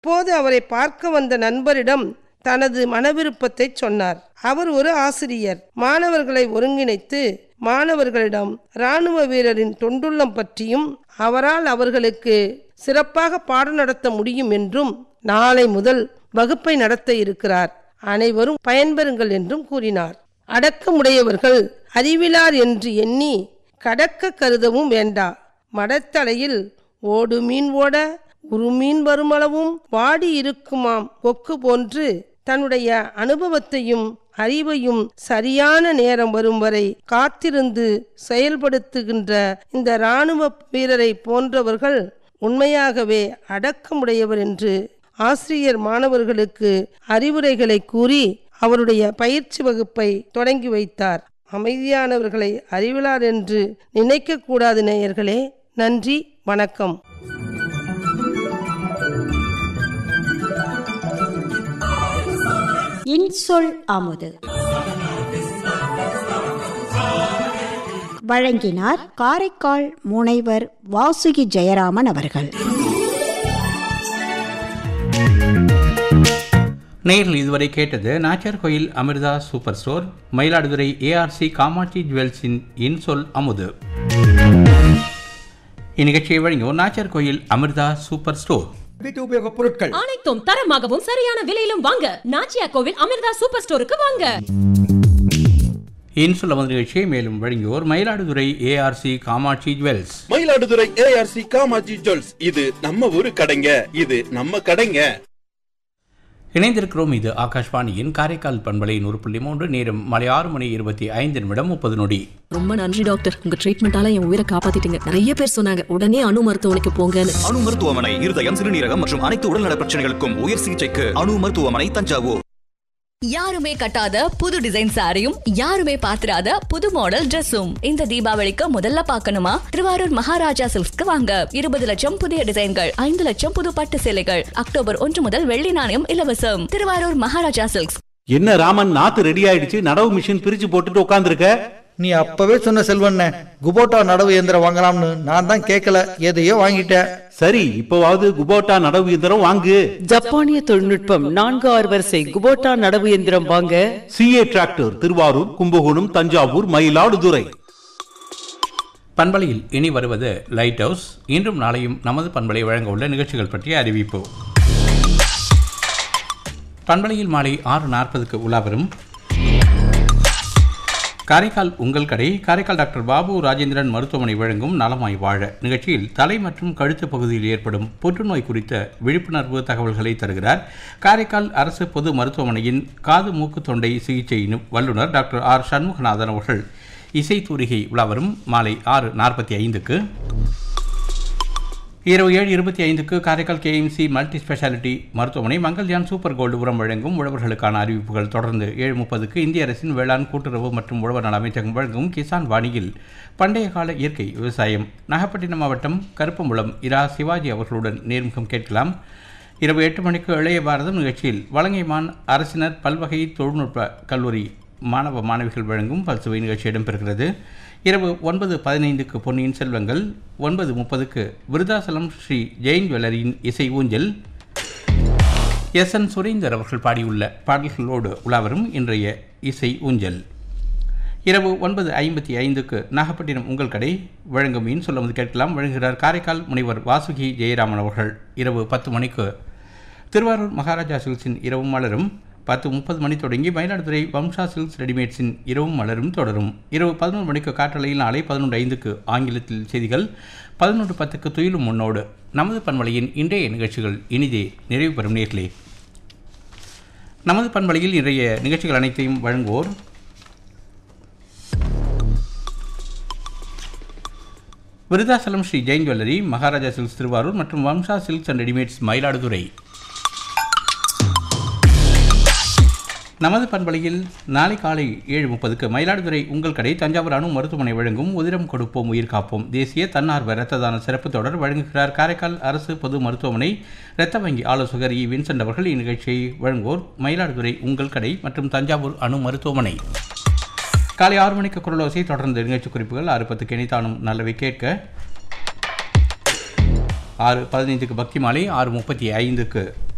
அப்போது அவரை பார்க்க வந்த நண்பரிடம் தனது மனவிருப்பத்தை சொன்னார் அவர் ஒரு ஆசிரியர் மாணவர்களை ஒருங்கிணைத்து மாணவர்களிடம் இராணுவ வீரரின் தொண்டுள்ளம் பற்றியும் அவரால் அவர்களுக்கு சிறப்பாக பாடம் நடத்த முடியும் என்றும் நாளை முதல் வகுப்பை நடத்த இருக்கிறார் அனைவரும் பயன்பெறுங்கள் என்றும் கூறினார் அடக்கமுடையவர்கள் அறிவிலார் என்று எண்ணி கடக்க கருதவும் வேண்டா மடத்தலையில் ஓடு மீன் ஓட உருமீன் வருமளவும் வாடி இருக்குமாம் கொக்கு போன்று தன்னுடைய அனுபவத்தையும் அறிவையும் சரியான நேரம் வரும் வரை காத்திருந்து செயல்படுத்துகின்ற இந்த இராணுவ வீரரை போன்றவர்கள் உண்மையாகவே அடக்கமுடையவர் என்று ஆசிரியர் மாணவர்களுக்கு அறிவுரைகளை கூறி அவருடைய பயிற்சி வகுப்பை தொடங்கி வைத்தார் அமைதியானவர்களை அறிவிலார் என்று நினைக்கக்கூடாது நேயர்களே நன்றி வணக்கம் இன்சொல் அமுது வழங்கினார் காரைக்கால் முனைவர் வாசுகி ஜெயராமன் அவர்கள் நேரில் இதுவரை கேட்டது Nachiyar Koil Amirtha super store Mayiladuthurai ARC Kamatchi ஜுவல்ஸின் இன்சொல் அமுது இந்நிகழ்ச்சியை வழங்குவோர் நாச்சியார் கோயில் அமிர்தா சூப்பர் ஸ்டோர் வீட்டு உபயோகப் பொருட்கள் அனைத்தும் தரமாகவும் சரியான விலையிலும் வாங்க நாச்சியா கோவில் அமிர்தா சூப்பர் ஸ்டோருக்கு வாங்க இன்சொல் அமுது நிகழ்ச்சியை மேலும் வழங்குவோர் Mayiladuthurai ARC Kamatchi jewels Mayiladuthurai ARC Kamatchi jewels இது நம்ம ஊரு கடைங்க இது நம்ம கடைங்க இணைந்திருக்கிறோம் இது ஆகாஷ்வாணியின் காரைக்கால் பண்பலை நூறு புள்ளி மூன்று நேரம் மாலை ஆறு மணி இருபத்தி ஐந்து நிமிடம் முப்பது நொடி ரொம்ப நன்றி டாக்டர் உங்க ட்ரீட்மெண்டால என் உயிரை காப்பாத்திட்டீங்க நிறைய பேர் சொன்னாங்க உடனே அணு மருத்துவமனைக்கு போங்கன்னு அணு மருத்துவமனை இருதயம் சிறுநீரகம் மற்றும் அனைத்து உடல்நல பிரச்சனைகளுக்கும் உயர் சிகிச்சைக்கு அணு மருத்துவமனை தஞ்சாவூர் யாருமே கட்டாத புது டிசைன் சாரியும் யாருமே பாத்திராத புது மாடல் Dressum இந்த தீபாவளிக்கு முதல்ல பார்க்கணுமா திருவாரூர் மகாராஜா சில்க்ஸ்க்கு வாங்க இருபது லட்சம் புதிய டிசைன்கள் ஐந்து லட்சம் புது பட்டு சேலைகள் அக்டோபர் ஒன்று முதல் வெள்ளி நாணயம் இலவசம் திருவாரூர் மகாராஜா சில்க்ஸ் என்ன ராமன் நாத்து ரெடி ஆயிடுச்சு நடவு மிஷின் பிரிச்சு போட்டுட்டு உட்காந்துருக்க நீ அப்பவே சொன்ன செல்வண்ண குபோட்டா நடவு இயந்திரம் வாங்கலாம்னு நான் தான் கேட்கல எதையோ வாங்கிட்டேன் சரி இப்பவாவது குபோட்டா நடவு இயந்திரம் வாங்கு ஜப்பானிய தொழில்நுட்பம் நான்கு ஆறு வரிசை குபோட்டா நடவு எந்திரம் வாங்க சிஏ டிராக்டர் திருவாரூர் கும்பகோணம் தஞ்சாவூர் மயிலாடுதுறை பண்பலையில் இனி வருவது லைட் ஹவுஸ் இன்றும் நாளையும் நமது பண்பலை வழங்க உள்ள நிகழ்ச்சிகள் பற்றிய அறிவிப்பு பண்பலையில் மாலை ஆறு நாற்பதுக்கு உலாவரும் காரைக்கால் உங்கள் கடை காரைக்கால் டாக்டர் பாபு ராஜேந்திரன் மருத்துவமனை வழங்கும் நலமாய் வாழ நிகழ்ச்சியில் தலை மற்றும் கழுத்து பகுதியில் ஏற்படும் புற்றுநோய் குறித்த விழிப்புணர்வு தகவல்களை தருகிறார் காரைக்கால் அரசு பொது மருத்துவமனையின் காது மூக்கு தொண்டை சிகிச்சை நி- வல்லுநர் டாக்டர் ஆர் சண்முகநாதன் அவர்கள் இசை தூரிகை உலாவரும் மாலை ஆறு நாற்பத்தி ஐந்துக்கு இரவு ஏழு இருபத்தி ஐந்துக்கு காரைக்கால் கேஎம்சி மல்டி ஸ்பெஷாலிட்டி மருத்துவமனை மங்கள்யான் சூப்பர் கோல்டு உரம் வழங்கும் உழவர்களுக்கான அறிவிப்புகள் தொடர்ந்து ஏழு முப்பதுக்கு இந்திய அரசின் வேளாண் கூட்டுறவு மற்றும் உழவர் நல அமைச்சகம் வழங்கும் கிசான் வாணியில் பண்டைய கால இயற்கை விவசாயம் நாகப்பட்டினம் மாவட்டம் கருப்பம்புலம் இரா சிவாஜி அவர்களுடன் நேர்முகம் கேட்கலாம் இரவு எட்டு மணிக்கு இளைய பாரதம் நிகழ்ச்சியில் வலங்கைமான் அரசினர் பல்வகை தொழில்நுட்ப கல்லூரி மாணவ மாணவிகள் வழங்கும் பல்சுவை நிகழ்ச்சி இடம்பெறுகிறது இரவு ஒன்பது பதினைந்துக்கு பொன்னியின் செல்வங்கள் ஒன்பது முப்பதுக்கு விருதாசலம் ஸ்ரீ ஜெயின் ஜுவல்லரியின் இசை ஊஞ்சல் எஸ் என் சுரேந்தர் அவர்கள் பாடியுள்ள பாடல்களோடு உலாவரும் இன்றைய இசை ஊஞ்சல் இரவு ஒன்பது ஐம்பத்தி ஐந்துக்கு நாகப்பட்டினம் உங்கள் கடை வழங்கும் மீன் சொல்லுவது கேட்கலாம் வழங்குகிறார் காரைக்கால் முனைவர் வாசுகி ஜெயராமன் அவர்கள் இரவு பத்து மணிக்கு திருவாரூர் மகாராஜா சில்க்ஸின் இரவும் மலரும் பத்து முப்பது மணி தொடங்கி மயிலாடுதுறை வம்சா சில்க்ஸ் ரெடிமேட்ஸின் இரவும் மலரும் தொடரும் இரவு பதினொன்று மணிக்கு காற்றலையில் நாளை பதினொன்று ஐந்துக்கு ஆங்கிலத்தில் செய்திகள் பதினொன்று பத்துக்கு துயிலும் முன்னோடு நமது பண்பலையின் இன்றைய நிகழ்ச்சிகள் இனிதே நிறைவு பெறும் நேர்களே நமது பண்பலையில் இன்றைய நிகழ்ச்சிகள் அனைத்தையும் வழங்குவோர் விருதாசலம் ஸ்ரீ ஜெயின் ஜுவல்லரி மகாராஜா சில்க்ஸ் திருவாரூர் மற்றும் Vamsa silks and readymades Mayiladuthurai நமது பண்பலையில் நாளை காலை ஏழு முப்பதுக்கு மயிலாடுதுறை உங்கள் கடை தஞ்சாவூர் அணு மருத்துவமனை வழங்கும் உதிரம் கொடுப்போம் உயிர் காப்போம் தேசிய தன்னார்வ இரத்த தான சிறப்பு தொடர் வழங்குகிறார் காரைக்கால் அரசு பொது மருத்துவமனை இரத்த வங்கி ஆலோசகர் இ வின்சென்ட் அவர்கள் இந்நிகழ்ச்சியை வழங்குவோர் மயிலாடுதுறை உங்கள் கடை மற்றும் தஞ்சாவூர் அணு மருத்துவமனை காலை ஆறு மணிக்கு குரலோசை தொடர்ந்து நிகழ்ச்சி குறிப்புகள் ஆறு பத்துக்கு இணைத்தானும் நல்லவை கேட்க ஆறு பதினைந்துக்கு பக்தி மாலை ஆறு முப்பத்தி ஐந்துக்கு